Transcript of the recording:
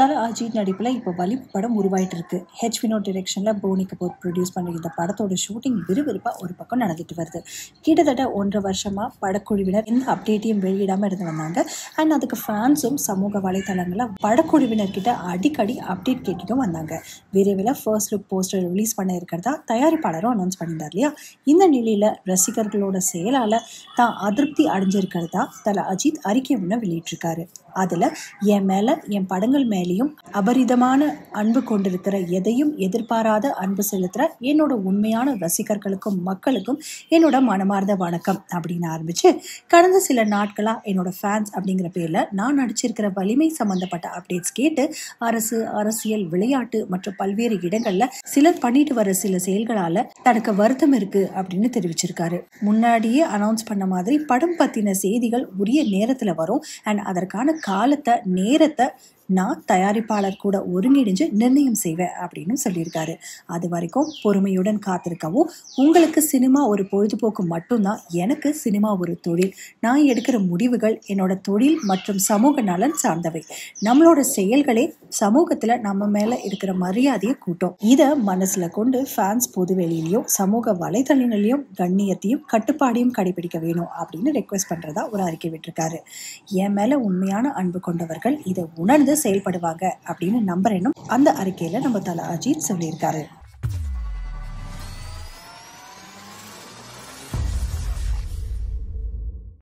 தல அஜித் நடிப்பில் இப்போ வலி படம் உருவாயிட்டு இருக்கு ஹெச் வினோட் டிரெக்ஷனில் போனி கபூர் ப்ரொடியூஸ் பண்ணுற இந்த படத்தோட ஷூட்டிங் விறுவிறுப்பாக ஒரு பக்கம் நடந்துட்டு வருது கிட்டத்தட்ட ஒன்றரை வருஷமாக படக்குழுவினர் எந்த அப்டேட்டையும் வெளியிடாமல் இருந்து வந்தாங்க அண்ட் அதுக்கு ஃபேன்ஸும் சமூக வலைத்தளங்களில் படக்குழுவினர்கிட்ட அடிக்கடி அப்டேட் கேட்டுட்டும் வந்தாங்க விரைவில் ஃபர்ஸ்ட் லுக் போஸ்டர் ரிலீஸ் பண்ண இருக்கிறதா தயாரிப்பாளரும் அனௌன்ஸ் பண்ணியிருந்தார் இல்லையா இந்த நிலையில் ரசிகர்களோட செயலால் தான் அதிருப்தி அடைஞ்சிருக்கிறதா தல அஜித் அறிக்கை ஒன்று வெளியிட்டிருக்காரு அதில் என் மேலே என் படங்கள் மேலேயும் அபரிதமான அன்பு கொண்டிருக்கிற எதையும் எதிர்பாராத அன்பு செலுத்துகிற என்னோட உண்மையான ரசிகர்களுக்கும் மக்களுக்கும் என்னோட மனமார்ந்த வணக்கம் அப்படின்னு ஆரம்பிச்சு கடந்த சில நாட்களாக என்னோட ஃபேன்ஸ் அப்படிங்கிற பேரில் நான் நடிச்சிருக்கிற வலிமை சம்மந்தப்பட்ட அப்டேட்ஸ் கேட்டு அரசு அரசியல் விளையாட்டு மற்றும் பல்வேறு இடங்களில் சிலர் பண்ணிட்டு வர சில செயல்களால் தனக்கு வருத்தம் இருக்கு அப்படின்னு தெரிவிச்சிருக்காரு முன்னாடியே அனௌன்ஸ் பண்ண மாதிரி படம் பற்றின செய்திகள் உரிய நேரத்தில் வரும் அண்ட் அதற்கான காலத்தை நேரத்தை நான் தயாரிப்பாளர் கூட ஒருங்கிணைஞ்சு நிர்ணயம் செய்வேன் அப்படின்னு சொல்லியிருக்காரு அது வரைக்கும் பொறுமையுடன் காத்திருக்கவும் உங்களுக்கு சினிமா ஒரு பொழுதுபோக்கு மட்டும்தான் எனக்கு சினிமா ஒரு தொழில் நான் எடுக்கிற முடிவுகள் என்னோட தொழில் மற்றும் சமூக நலன் சார்ந்தவை நம்மளோட செயல்களே சமூகத்தில் நம்ம மேலே இருக்கிற மரியாதையை கூட்டும் இதை மனசில் கொண்டு ஃபேன்ஸ் பொதுவெளியிலையும் சமூக வலைதளங்களையும் கண்ணியத்தையும் கட்டுப்பாடையும் கடைபிடிக்க வேணும் அப்படின்னு ரெக்வெஸ்ட் பண்ணுறதா ஒரு அறிக்கை விட்டிருக்காரு என் மேலே உண்மையான அன்பு கொண்டவர்கள் இதை உணர்ந்து செயல்படுவாங்க அப்படின்னு நம்புறேனும் அந்த அறிக்கையில் நம்ம தல அஜித் சொல்லியிருக்காரு